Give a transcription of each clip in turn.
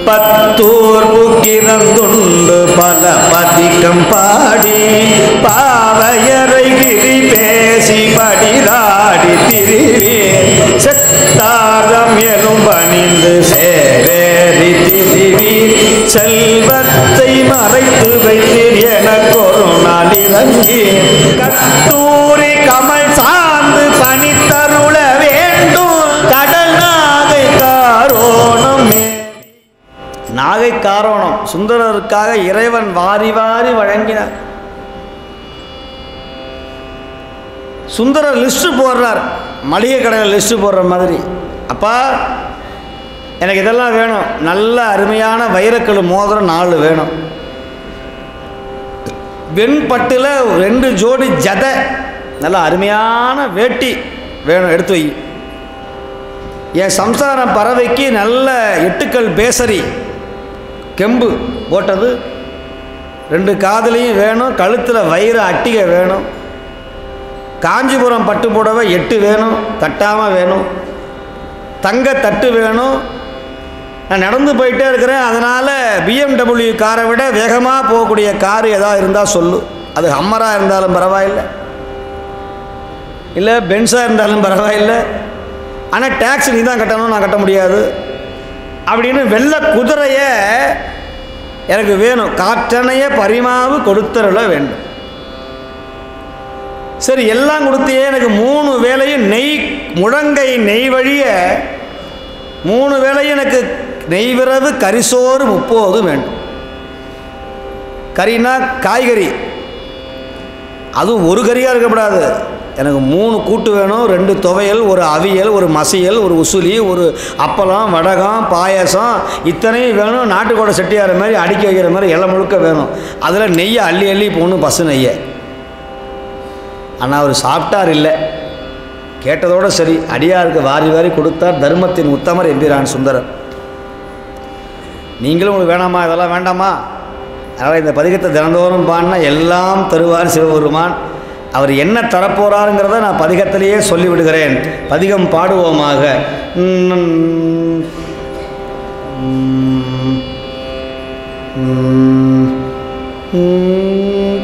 Batur புக்கிரந்துண்டு பல பதிக்கம் பாடி பாவையரை கிரி பேசி படிராடி driven செத்தாரம் எனும் பணிந்து சேரேறி திரிவீர் செல்வத்தை மறைத்து வைத்தீர் எனக்கொரு நாள் இறங்கி கத்தூரி கமல் சார்ந்து பணித்தருள வேண்டும் கடல் நாகை காரோணம் நாகை காரோணம் சுந்தரருக்காக இறைவன் வாரி வாரி வழங்கினார் சுந்தரர் லிஸ்ட்டு போடுறார் மளிகை கடையில் லிஸ்ட்டு போடுற மாதிரி அப்பா எனக்கு இதெல்லாம் வேணும் நல்ல அருமையான வைரக்கல் மோதிரம் நாலு வேணும் வெண்பட்டில் ரெண்டு ஜோடி ஜதை நல்ல அருமையான வேட்டி வேணும் எடுத்து வை என் சம்சார பறவைக்கு நல்ல எட்டுக்கல் பேசரி கெம்பு போட்டது ரெண்டு காதுலையும் வேணும் கழுத்தில் வயிறு அட்டிகை வேணும் காஞ்சிபுரம் பட்டு புடவை எட்டு வேணும் தட்டாமல் வேணும் தங்க தட்டு வேணும் நான் நடந்து போயிட்டே இருக்கிறேன் அதனால் பிஎம்டபிள்யூ காரை விட வேகமாக போகக்கூடிய கார் ஏதாவது இருந்தால் சொல்லு அது ஹம்மராக இருந்தாலும் பரவாயில்லை இல்லை பென்ஸாக இருந்தாலும் பரவாயில்லை ஆனால் டேக்ஸ் நீ தான் கட்டணும் நான் கட்ட முடியாது அப்படின்னு வெள்ளை குதிரையை எனக்கு வேணும் காற்றணைய பரிமாவு கொடுத்தருள வேண்டும் சரி எல்லாம் கொடுத்தியே எனக்கு மூணு வேளையும் நெய் முழங்கை நெய் வழிய மூணு வேளையும் எனக்கு நெய்விரவு கரிசோறு முப்போது வேண்டும் கறினா காய்கறி அதுவும் ஒரு கறியாக இருக்கக்கூடாது எனக்கு மூணு கூட்டு வேணும் ரெண்டு துவையல் ஒரு அவியல் ஒரு மசியல் ஒரு உசுலி ஒரு அப்பளம் வடகம் பாயாசம் இத்தனையும் வேணும் நாட்டுக்கோடை செட்டியார மாதிரி அடுக்கி வைக்கிற மாதிரி எல்லாம் முழுக்க வேணும் அதில் நெய்யை அள்ளி அள்ளி போகணும் பசு நெய்யை ஆனால் அவர் சாப்பிட்டார் இல்லை கேட்டதோடு சரி அடியாருக்கு வாரி வாரி கொடுத்தார் தர்மத்தின் உத்தமர் எம்பிரான் சுந்தரர் நீங்களும் உங்களுக்கு வேணாமா இதெல்லாம் வேண்டாமா அதனால் இந்த பதிகத்தை தினந்தோறும் பாடினா எல்லாம் தருவார் சிவபெருமான் அவர் என்ன தரப்போறாருங்கிறத நான் பதிகத்திலேயே சொல்லிவிடுகிறேன் பதிகம் பாடுவோமாக உம், உம், உம், உம்.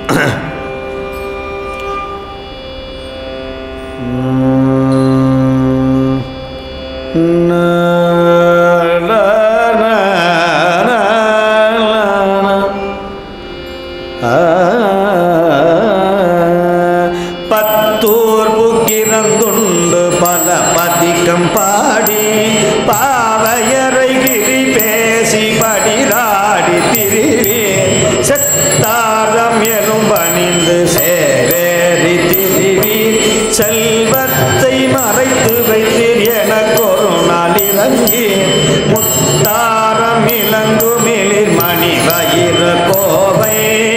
பத்தூர் புக்கிரந்துண்டு பல பதிக்கம் பாடி பாவையரை கிரி பேசி படிராடி திரிவேன் செத்தாரம் எனும் பணிந்து சேரேறி திரிவீர் செல்வத்தை மறைத்து வைத்தீர் எனக்கொரு நாள் இறங்கி முத்தாரம் இளங்குமிழிர் மணி வயிற கோவை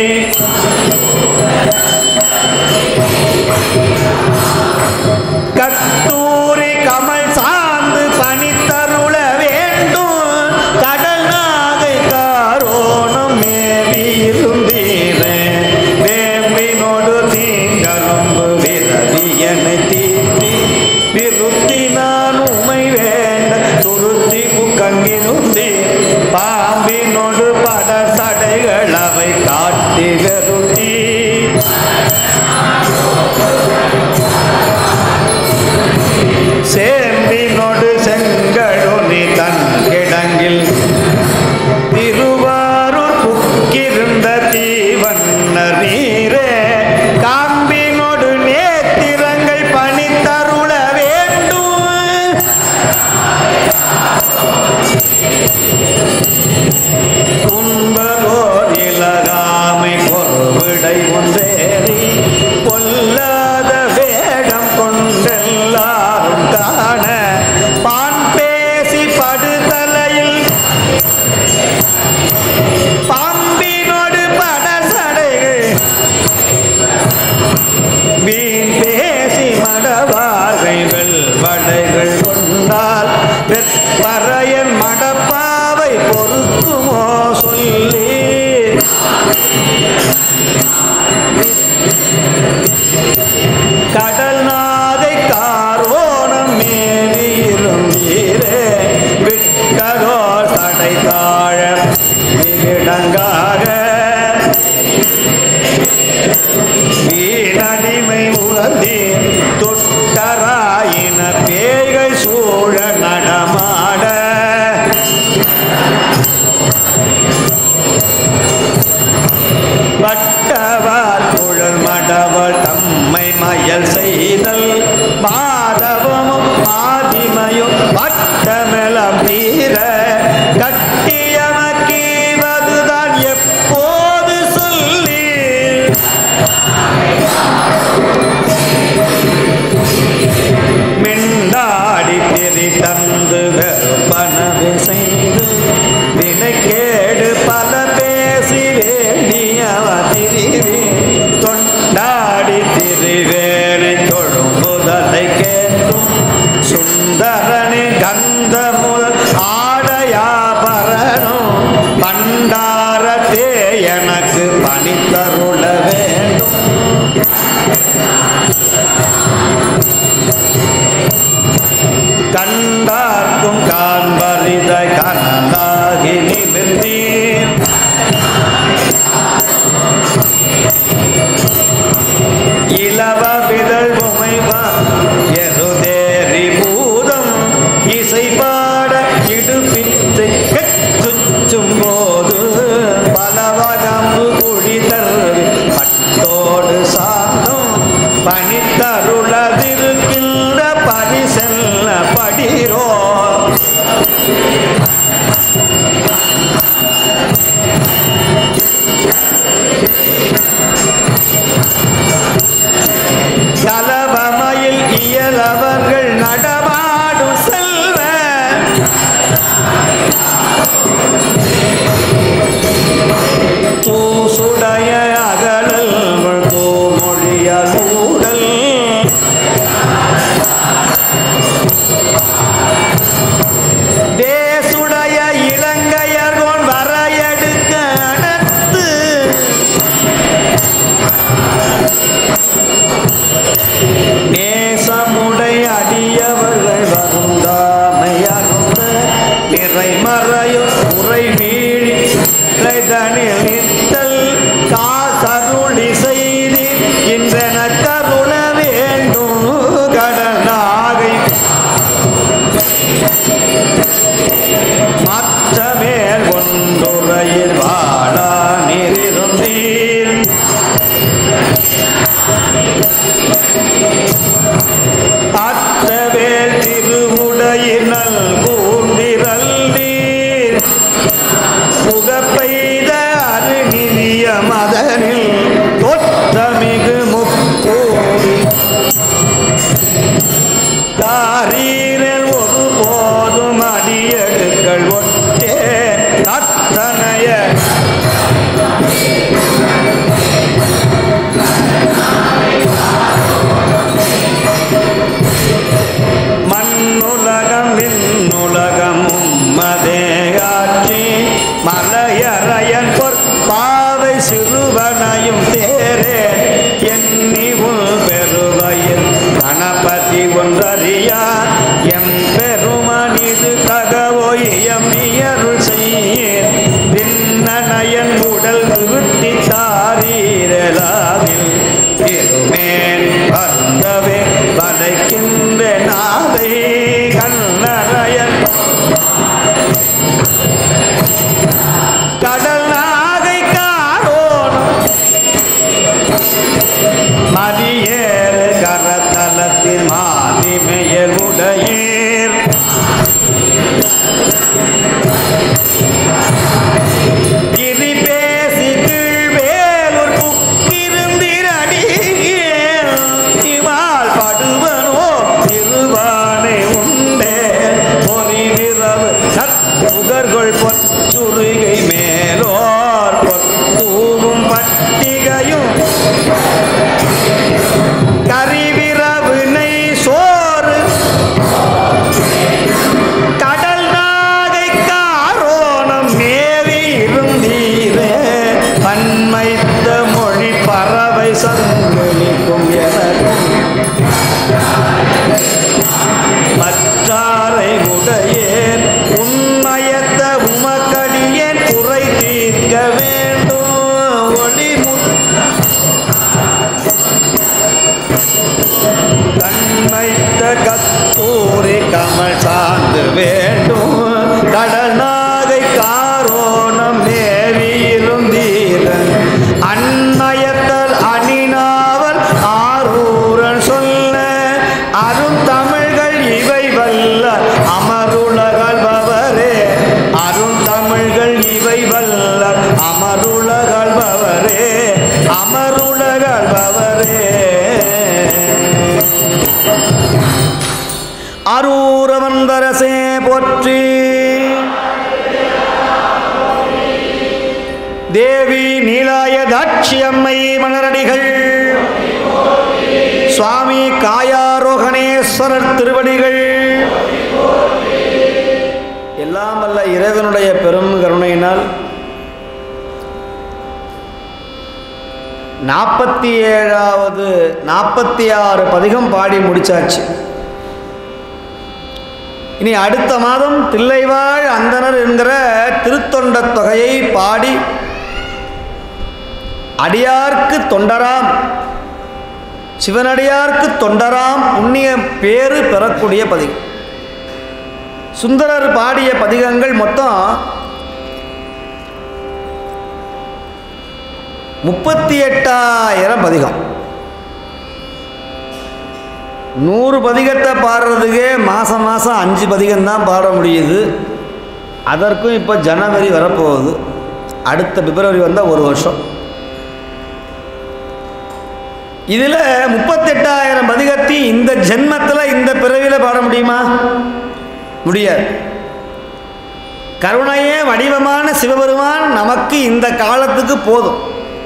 கத்தூரி கமல் சார்ந்து பணித்தருள வேண்டும் கடல் நாகை தாழ விடங்காக வீணடிமை உணர்ந்தே தொட்டராயின பேய்கள் சூழ நடமாட வட்டவார் குழல் மடவள் தம்மை மயல் செய்தல் மாதவமும் மாதிமையும் வட்டமெலம் தீர கட்டியமக்கீவதுதான் எப்போது சொல்லி மிண்டாடி திரி தந்து வெறுப்பனவு செய்து வினைக்கேடு பல பேசி வேண்டியவ திரிவே தொண்டாடி திரிவேனை தொழும்புதலை கேட்டும் சுந்தரனே கந்த முதல் ஆடையாபரணும் பண்டாரத்தே எனக்கு பணித்தருள வேண்டும் கண்டார்க்கும் காண்பரித கனலாகி நிமிர்ந்தீர் இளவ விதழ் உமைவா எருதேறி பூதம் இசை பாட இடுபித்தை கச்சுச்சும் போது பலவகம்பு குடிதர் பட்டோடு சாந்தம் பணித்தருளதிருக்கின்ற பரிசெல்ல படிரோ கலவமையில் இயலவர்கள் நடமாடும் செல்வ தூசுடைய அகலல்கள் தூமொழியல் ஊடல் தேசுடைய இளங்கையர்கோன் வரையெடுக்க அடர்த்து நேசமுடை அடியவர்கள் வருந்தாமை அருந்த திரை மறையும் உரை வீழி தனில் நித்தல் காசருளி செய்தி இன்றென கருள வேண்டும் கடனாகை மற்ற மேல் ஒன்றுரையில் வாழா நீரிருந்தீர் அத்தவேல் திருவுடையினல் கூர்ந்திரல் நீர் புகப்பெய்த அருகிலிய மதனில் தொற்றமிகு முக்கூறி தாரீரில் ஒருபோதும் அடியெடுக்கள் ஒட்டே அத்தனைய மண்ணுலகம் விண்ணுலகமும் மதேகாட்சி மலையறையன் பொற்பாவை சிறுவனையும் தேரே எண்ணி உள் பெருவையில் கணபதி ஒன்றறியார் எம் பெருமனிது தகவோயம் நியருள் செய்யேன் விண்ணனையன் உடல் நிறுத்தி தாரீரலாவில் திருமேன் வந்தவே வதைக்கின்ற நாதை கண்ணரையன் கடல் நாகை காரோனும் மதியேறு கரத்தலத்தில் மாதிமையல் உடையீர் கிரி பேசி கீழ்வேலூர் புக்கிருந்திரடியேன் இவாள் படுவனோ திருவானை உண்டே பொறிவிரவு நற்புகர்கொள் பொற்றுருகை மேலோர் பொத்தூவும் பட்டிகையும் கரிவிரவு நெய் சோறு கடல் நாகை காரோணம் மேவி இருந்தீரே பன்மைத்த மொழி பறவை சங்கலிக்கும் எனக்கும் மற்றாரை உடையேன் உண்மையத்த உமக்கடி வேண்டும் ஒளி கண்மைத்த கத்தூரி கமல் சார்ந்து வேண்டும் கடனாகை காரோணம் மேவி இருந்தீரன் அந்நயத்தல் அணினாவல் ஆரூரன் சொல்ல அரும் தமிழ்கள் இவை வல்ல அமருலகள் பவரே அரும் தமிழ்கள் இவை வல்ல அமருலகள் பவரே அமருலகள் பவரே அரூரவந்தரசே போற்றி தேவி நீலாய தாட்சியம்மை மலரடிகள் சுவாமி காயாரோகணேஸ்வரர் திருவடிகள் எல்லாம் வல்ல இறைவனுடைய பெரும் கருணையினால் நாற்பத்தி ஏழாவது நாற்பத்தி ஆறு பதிகம் பாடி முடிச்சாச்சு இனி அடுத்த மாதம் தில்லைவாழ் அந்தனர் என்கிற திருத்தொண்டத் தொகையை பாடி அடியார்க்கு தொண்டராம் சிவனடியார்க்கு தொண்டராம் புண்ணிய பேறு பெறக்கூடிய பதிகம் சுந்தரர் பாடிய பதிகங்கள் மொத்தம் முப்பத்தி எட்டாயிரம் பதிகம் நூறு பதிகத்தை பாடுறதுக்கே மாதம் மாதம் அஞ்சு பதிகம்தான் பாட முடியுது அதற்கும் இப்போ ஜனவரி வரப்போகுது அடுத்த பிப்ரவரி வந்தால் ஒரு வருஷம் இதில் முப்பத்தெட்டாயிரம் பதிகத்தையும் இந்த ஜென்மத்தில் இந்த பிறவியில் பாட முடியுமா முடியாது கருணையே வடிவமான சிவபெருமான் நமக்கு இந்த காலத்துக்கு போதும்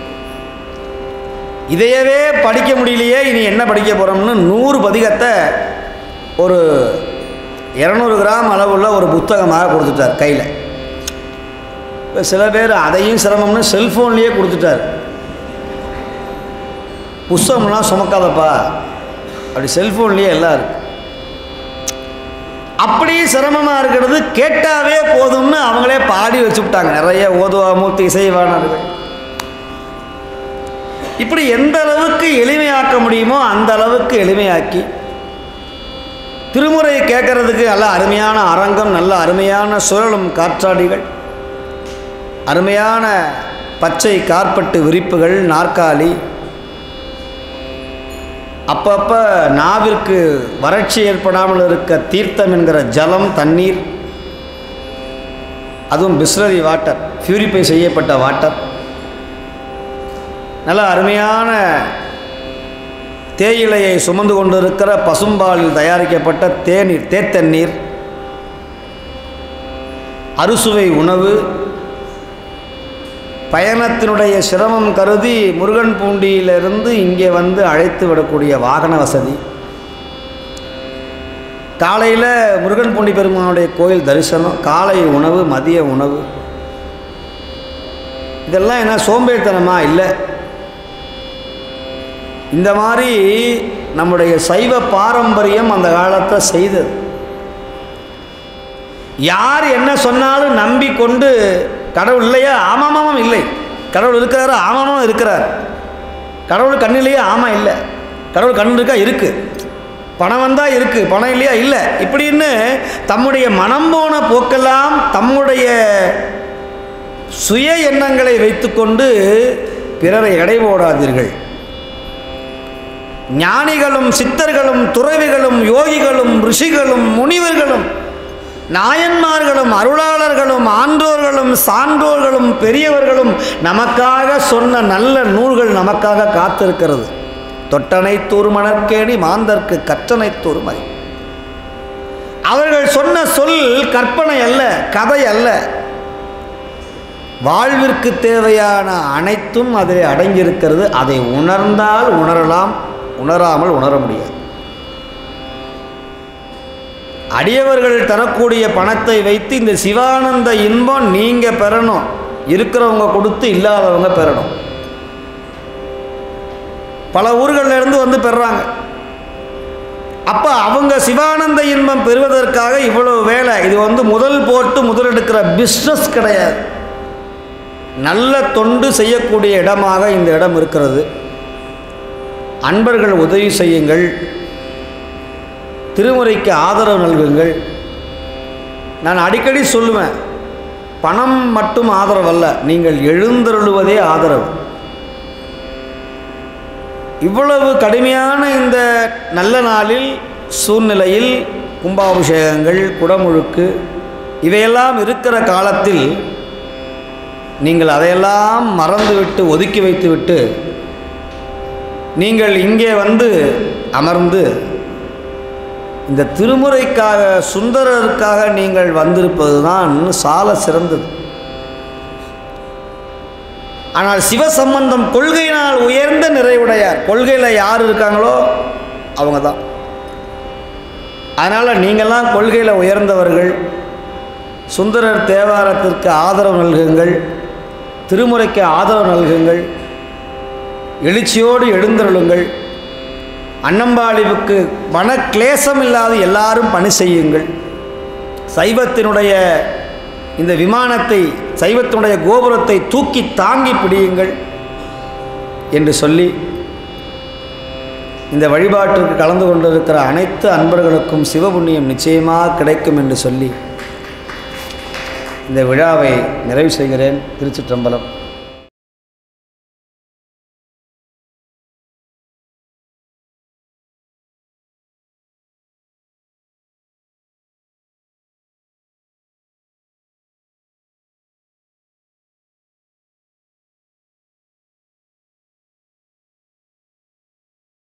இதையவே படிக்க முடியலையே இனி என்ன படிக்க போகிறோம்னு நூறு பதிகத்தை ஒரு இரநூறு கிராம் அளவுள்ள ஒரு புத்தகமாக கொடுத்துட்டார் கையில் இப்போ சில பேர் அதையும் சிரமம்னு செல்ஃபோன்லேயே கொடுத்துட்டார் புஸ்தகம்லாம் சுமக்காதப்பா அப்படி செல்ஃபோன்லேயே எல்லாம் இருக்கு அப்படி சிரமமாக இருக்கிறது கேட்டாவே போதும்னு அவங்களே பாடி வச்சுவிட்டாங்க நிறைய ஓதுவா மூர்த்தி இசைவானர்கள் இப்படி எந்த அளவுக்கு எளிமையாக்க முடியுமோ அந்த அளவுக்கு எளிமையாக்கி திருமுறை கேட்கறதுக்கு நல்ல அருமையான அரங்கம் நல்ல அருமையான சுழலும் காற்றாடிகள் அருமையான பச்சை கார்பட்டு விரிப்புகள் நாற்காலி அப்பப்போ நாவிற்கு வறட்சி ஏற்படாமல் இருக்க தீர்த்தம் என்கிற ஜலம் தண்ணீர் அதுவும் பிஸ்லரி வாட்டர் பியூரிஃபை செய்யப்பட்ட வாட்டர் நல்ல அருமையான தேயிலையை சுமந்து கொண்டிருக்கிற பசும்பாலில் தயாரிக்கப்பட்ட தேநீர் தேத்தண்ணீர் அறுசுவை உணவு பயணத்தினுடைய சிரமம் கருதி முருகன் பூண்டியிலிருந்து இங்கே வந்து அழைத்து விடக்கூடிய வாகன வசதி காலையில் முருகன் பூண்டி பெருமானுடைய கோயில் தரிசனம் காலை உணவு மதிய உணவு இதெல்லாம் என்ன சோம்பேறித்தனமா இல்லை இந்த மாதிரி நம்முடைய சைவ பாரம்பரியம் அந்த காலத்தை செய்தது யார் என்ன சொன்னாலும் நம்பிக்கொண்டு கடவுள் இல்லையா ஆமாமாம் இல்லை கடவுள் இருக்கிறாரா ஆமாமாம் இருக்கிறார் கடவுள் கண்ணிலேயே ஆமாம் இல்லை கடவுள் கண் இருக்கா இருக்குது பணம் வந்தால் இருக்குது பணம் இல்லையா இல்லை இப்படின்னு தம்முடைய மனம் போன போக்கெல்லாம் தம்முடைய சுய எண்ணங்களை வைத்துக்கொண்டு பிறரை எடை போடாதீர்கள் ஞானிகளும் சித்தர்களும் துறவிகளும் யோகிகளும் ரிஷிகளும் முனிவர்களும் நாயன்மார்களும் அருளாளர்களும் ஆன்றோர்களும் சான்றோர்களும் பெரியவர்களும் நமக்காக சொன்ன நல்ல நூல்கள் நமக்காக காத்திருக்கிறது தொட்டனை தூர்மணற்கேணி மாந்தர்க்கு கற்றனை தூர்மறை அவர்கள் சொன்ன சொல் கற்பனை அல்ல கதை அல்ல வாழ்விற்கு தேவையான அனைத்தும் அதில் அடங்கியிருக்கிறது அதை உணர்ந்தால் உணரலாம் உணராமல் உணர முடியாது அடியவர்கள் தரக்கூடிய பணத்தை வைத்து இந்த சிவானந்த இன்பம் நீங்கள் பெறணும் இருக்கிறவங்க கொடுத்து இல்லாதவங்க பெறணும் பல ஊர்களில் இருந்து வந்து பெறுறாங்க அப்போ அவங்க சிவானந்த இன்பம் பெறுவதற்காக இவ்வளவு வேலை இது வந்து முதல் போட்டு முதலெடுக்கிற பிஸ்னஸ் கிடையாது நல்ல தொண்டு செய்யக்கூடிய இடமாக இந்த இடம் இருக்கிறது அன்பர்கள் உதவி செய்யுங்கள் திருமுறைக்கு ஆதரவு நல்குங்கள் நான் அடிக்கடி சொல்லுவேன் பணம் மட்டும் ஆதரவல்ல நீங்கள் எழுந்தருளுவதே ஆதரவு இவ்வளவு கடுமையான இந்த நல்ல நாளில் சூழ்நிலையில் கும்பாபிஷேகங்கள் குடமுழுக்கு இவையெல்லாம் இருக்கிற காலத்தில் நீங்கள் அதையெல்லாம் மறந்துவிட்டு ஒதுக்கி வைத்துவிட்டு நீங்கள் இங்கே வந்து அமர்ந்து இந்த திருமுறைக்காக சுந்தரருக்காக நீங்கள் வந்திருப்பது தான் சால சிறந்தது ஆனால் சிவசம்பந்தம் கொள்கையினால் உயர்ந்த நிறைவுடையார் கொள்கையில் யார் இருக்காங்களோ அவங்க தான் அதனால் நீங்கள்லாம் கொள்கையில் உயர்ந்தவர்கள் சுந்தரர் தேவாரத்திற்கு ஆதரவு நல்குங்கள் திருமுறைக்கு ஆதரவு நல்குங்கள் எழுச்சியோடு எழுந்தருளுங்கள் அன்னம்பாடிவுக்கு மன கிளேசம் இல்லாத எல்லாரும் பணி செய்யுங்கள் சைவத்தினுடைய இந்த விமானத்தை சைவத்தினுடைய கோபுரத்தை தூக்கி தாங்கி பிடியுங்கள் என்று சொல்லி இந்த வழிபாட்டிற்கு கலந்து கொண்டிருக்கிற அனைத்து அன்பர்களுக்கும் சிவபுண்ணியம் நிச்சயமாக கிடைக்கும் என்று சொல்லி இந்த விழாவை நிறைவு செய்கிறேன் திருச்சிற்றம்பலம்